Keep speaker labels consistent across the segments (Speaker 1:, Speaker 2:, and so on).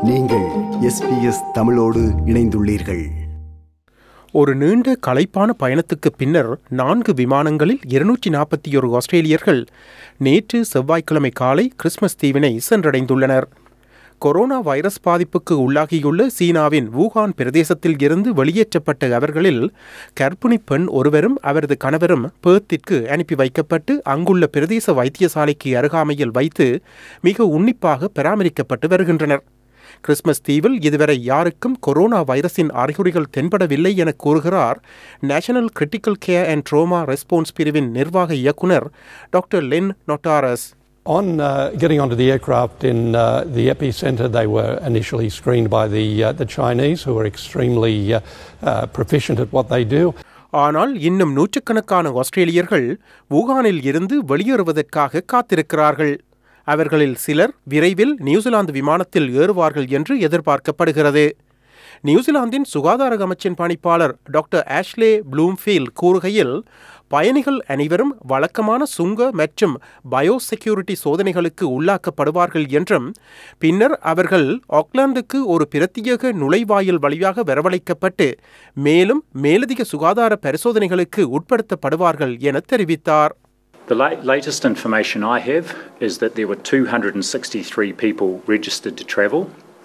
Speaker 1: நீங்கள் எஸ்பிஎஸ் தமிழோடு இணைந்துள்ளீர்கள்
Speaker 2: ஒரு நீண்ட களைப்பான பயணத்துக்கு பின்னர் நான்கு விமானங்களில் இருநூற்றி நாற்பத்தி ஒரு ஆஸ்திரேலியர்கள் நேற்று செவ்வாய்க்கிழமை காலை கிறிஸ்மஸ் தீவினை சென்றடைந்துள்ளனர் கொரோனா வைரஸ் பாதிப்புக்கு உள்ளாகியுள்ள சீனாவின் வூகான் பிரதேசத்தில் இருந்து வெளியேற்றப்பட்ட அவர்களில் கர்ப்பிணி பெண் ஒருவரும் அவரது கணவரும் பேர்த்திற்கு அனுப்பி வைக்கப்பட்டு அங்குள்ள பிரதேச வைத்தியசாலைக்கு அருகாமையில் வைத்து மிக உன்னிப்பாக பராமரிக்கப்பட்டு வருகின்றனர் கிறிஸ்மஸ் தீவில் இதுவரை யாருக்கும் கொரோனா வைரஸின் அறிகுறிகள் தென்படவில்லை என கூறுகிறார் national critical care and trauma response பிரிவின் நிர்வாக இயக்குனர் doctor Len Notaras
Speaker 3: On uh, getting onto the aircraft in uh, the epicenter, they were initially screened by the, uh, the Chinese, who are extremely uh, uh, proficient at what they do.
Speaker 2: ஆனால் இன்னும் நூற்றுக்கணக்கான ஆஸ்திரேலியர்கள் வூகானில் இருந்து வெளியேறுவதற்காக காத்திருக்கிறார்கள் அவர்களில் சிலர் விரைவில் New Zealand விமானத்தில் ஏறுவார்கள் என்று எதிர்பார்க்கப்படுகிறது நியூசிலாந்தின் சுகாதார அமைச்சின் பணிப்பாளர் டாக்டர் ஆஷ்லே ப்ளூம்ஃபீல்ட் கூறுகையில் பயணிகள் அனைவரும் வழக்கமான சுங்க மற்றும் பயோசெக்யூரிட்டி சோதனைகளுக்கு உள்ளாக்கப்படுவார்கள் என்றும் பின்னர் அவர்கள் ஆக்லாந்துக்கு ஒரு பிரத்யேக நுழைவாயில் வழியாக வரவழைக்கப்பட்டு மேலும் மேலதிக சுகாதார பரிசோதனைகளுக்கு உட்படுத்தப்படுவார்கள் என தெரிவித்தார்
Speaker 4: The la- latest information I have is that there were 263 people registered to travel.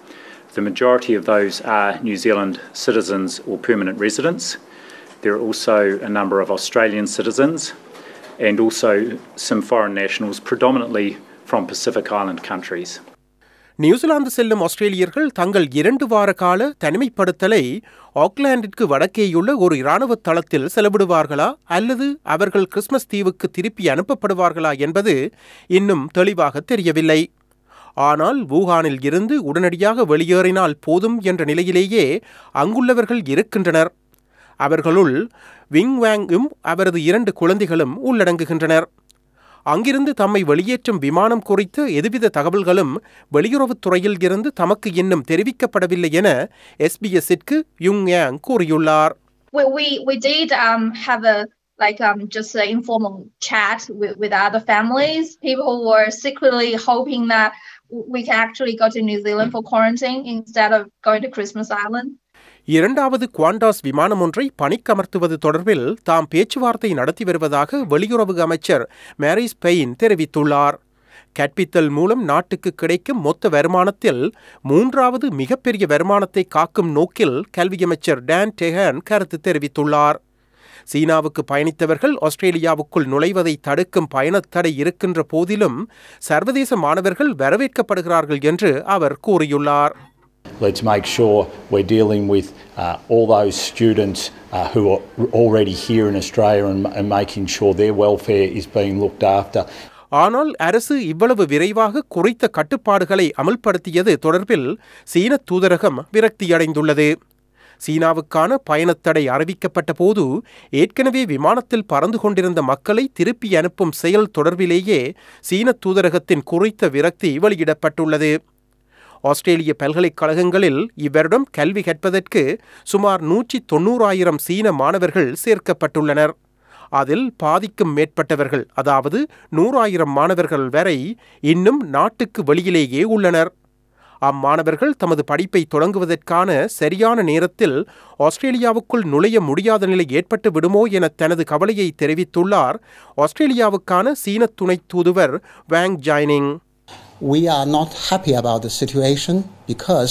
Speaker 4: The majority of those are New Zealand citizens or permanent residents. There are also a number of Australian citizens and also some foreign nationals, predominantly from Pacific Island countries.
Speaker 2: New Zealand செல்லும் ஆஸ்திரேலியர்கள் தங்கள் இரண்டு வார கால தனிமைப்படுத்தலை ஆக்லாந்திற்கு வடக்கேயுள்ள ஒரு இராணுவ தளத்தில் செலவிடுவார்களா அல்லது அவர்கள் கிறிஸ்மஸ் தீவுக்கு திருப்பி அனுப்பப்படுவார்களா என்பது இன்னும் தெளிவாக தெரியவில்லை ஆனால் வூகானில் இருந்து உடனடியாக வெளியேறினால் போதும் என்ற நிலையிலேயே அங்குள்ளவர்கள் இருக்கின்றனர் அவர்களுள் விங் வாங்கும் அவரது இரண்டு குழந்தைகளும் உள்ளடங்குகின்றனர் அங்கிருந்து தம்மை வெளியேற்றும் விமானம் குறித்த எதுவித தகவல்களும் வெளியுறவுத் துறையில் இருந்து தமக்கு இன்னும் தெரிவிக்கப்படவில்லை என எஸ்பிஎஸ்ஸிற்கு யுங் யாங் கூறியுள்ளார்
Speaker 5: we we, we did um, have a like um, just an informal chat with, with other families. People who were secretly hoping that we can actually go to New Zealand for quarantine instead of going to Christmas Island.
Speaker 2: இரண்டாவது Qantas விமானம் ஒன்றை பணிக்கமர்த்துவது தொடர்பில் தாம் பேச்சுவார்த்தை நடத்தி வருவதாக வெளியுறவு அமைச்சர் மேரிஸ் பெயின் தெரிவித்துள்ளார் கற்பித்தல் மூலம் நாட்டுக்கு கிடைக்கும் மொத்த வருமானத்தில் மூன்றாவது மிகப்பெரிய வருமானத்தை காக்கும் நோக்கில் கல்வி அமைச்சர் டான் டெஹான் கருத்து தெரிவித்துள்ளார் சீனாவுக்கு பயணித்தவர்கள் ஆஸ்திரேலியாவுக்குள் நுழைவதை தடுக்கும் பயணத்தடை இருக்கின்ற போதிலும் சர்வதேச மாணவர்கள் வரவேற்கப்படுகிறார்கள் என்று அவர் கூறியுள்ளார்
Speaker 6: Let's make sure we're dealing with uh, all those students uh, who are already here in Australia and, and making sure their welfare is being looked after.
Speaker 2: ஆனால் அரசு இவ்வளவு விரைவாக குறைத்த கட்டுப்பாடுகளை அமல்படுத்தியது தொடர்பில் சீன தூதரகம் விரக்தியடைந்துள்ளது சீனாவுக்கான பயணத்தடை அறிவிக்கப்பட்ட போது ஏற்கனவே விமானத்தில் பறந்து கொண்டிருந்த மக்களை திருப்பி அனுப்பும் செயல் தொடர்பிலேயே சீன தூதரகத்தின் குறித்த விரக்தி வெளியிடப்பட்டுள்ளது ஆஸ்திரேலிய பல்கலைக்கழகங்களில் இவ்வருடம் கல்வி கற்பதற்கு சுமார் நூற்றி தொண்ணூறாயிரம் சீன மாணவர்கள் சேர்க்கப்பட்டுள்ளனர் அதில் பாதிக்கும் மேற்பட்டவர்கள் அதாவது நூறாயிரம் மாணவர்கள் வரை இன்னும் நாட்டுக்கு வெளியிலேயே உள்ளனர் அம்மாணவர்கள் தமது படிப்பை தொடங்குவதற்கான சரியான நேரத்தில் ஆஸ்திரேலியாவுக்குள் நுழைய முடியாத நிலை ஏற்பட்டு விடுமோ என தனது கவலையை தெரிவித்துள்ளார் ஆஸ்திரேலியாவுக்கான சீன துணை தூதுவர் Wang Xining
Speaker 7: we are not happy about the situation because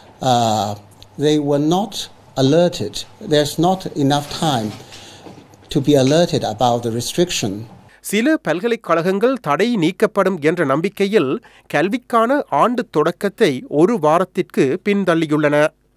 Speaker 7: uh, they were not alerted. There's not enough time to be alerted about the restriction.
Speaker 2: சில பல்கலைக்கழகங்கள் தடை நீக்கப்படும் என்ற நம்பிக்கையில் கல்விக்கான ஆண்டு தொடக்கத்தை ஒரு வாரத்திற்கு பின்தள்ளியுள்ளன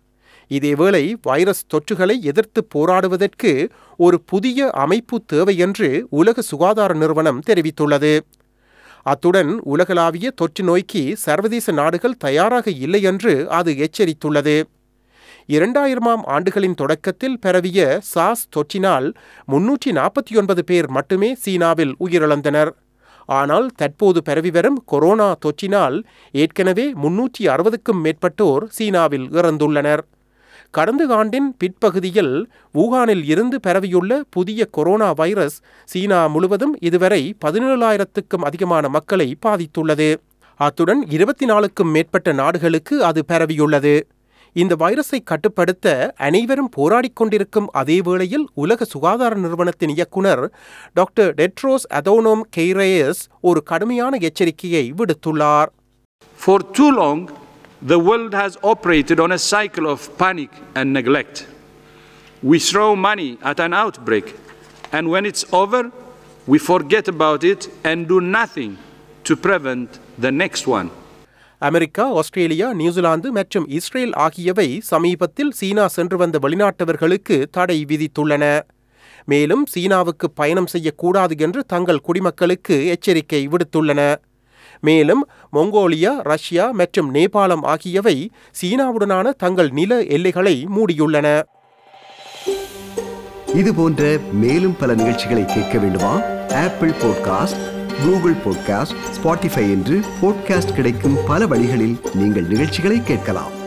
Speaker 2: இதேவேளை வைரஸ் தொற்றுகளை எதிர்த்து போராடுவதற்கு ஒரு புதிய அமைப்பு தேவை என்று உலக சுகாதார நிறுவனம் தெரிவித்துள்ளது அத்துடன் உலகளாவிய தொற்று நோய்க்கு சர்வதேச நாடுகள் தயாராக இல்லை என்று அது எச்சரித்துள்ளது இரண்டாயிரமாம் ஆண்டுகளின் தொடக்கத்தில் பரவிய சாஸ் தொற்றினால் முன்னூற்றி நாற்பத்தி ஒன்பது பேர் மட்டுமே சீனாவில் உயிரிழந்தனர் ஆனால் தற்போது பரவி வரும் கொரோனா தொற்றினால் ஏற்கனவே முன்னூற்றி அறுபதுக்கும் மேற்பட்டோர் சீனாவில் இறந்துள்ளனர் கடந்த ஆண்டின் பிற்பகுதியில் வூகானில் இருந்து பரவியுள்ள புதிய கொரோனா வைரஸ் சீனா முழுவதும் இதுவரை பதினேழாயிரத்துக்கும் அதிகமான மக்களை பாதித்துள்ளது அத்துடன் இருபத்தி நாலுக்கும் மேற்பட்ட நாடுகளுக்கு அது பரவியுள்ளது இந்த வைரஸை கட்டுப்படுத்த அனைவரும் போராடிக் கொண்டிருக்கும் அதே வேளையில் உலக சுகாதார நிறுவனத்தின் இயக்குனர் டாக்டர் டெட்ரோஸ் அதோனோம் கெய்ரேயஸ் ஒரு கடுமையான எச்சரிக்கையை விடுத்துள்ளார்
Speaker 8: For too long, the world has operated on a cycle of panic and neglect. We throw money at an outbreak, and when it's over, we forget about it and do nothing to prevent the next one.
Speaker 2: America Australia New Zealand மற்றும் Israel ஆகியவை சமீபத்தில் சீனா சென்று வந்த வெளிநாட்டவர்களுக்கு தடை விதித்துள்ளன மேலும் சீனாவுக்கு பயணம் செய்யக்கூடாது என்று தங்கள் குடிமக்களுக்கு எச்சரிக்கை விடுத்துள்ளன மேலும் மொங்கோலியா ரஷ்யா மற்றும் நேபாளம் ஆகியவை சீனாவுடனான தங்கள் நில எல்லைகளை மூடியுள்ளன
Speaker 1: இது போன்ற மேலும் பல நிகழ்ச்சிகளை கேட்க வேண்டுமா Apple podcast Google podcast Spotify என்று பாட்காஸ்ட் கிடைக்கும் பல வழிகளில் நீங்கள் நிகழ்ச்சிகளை கேட்கலாம்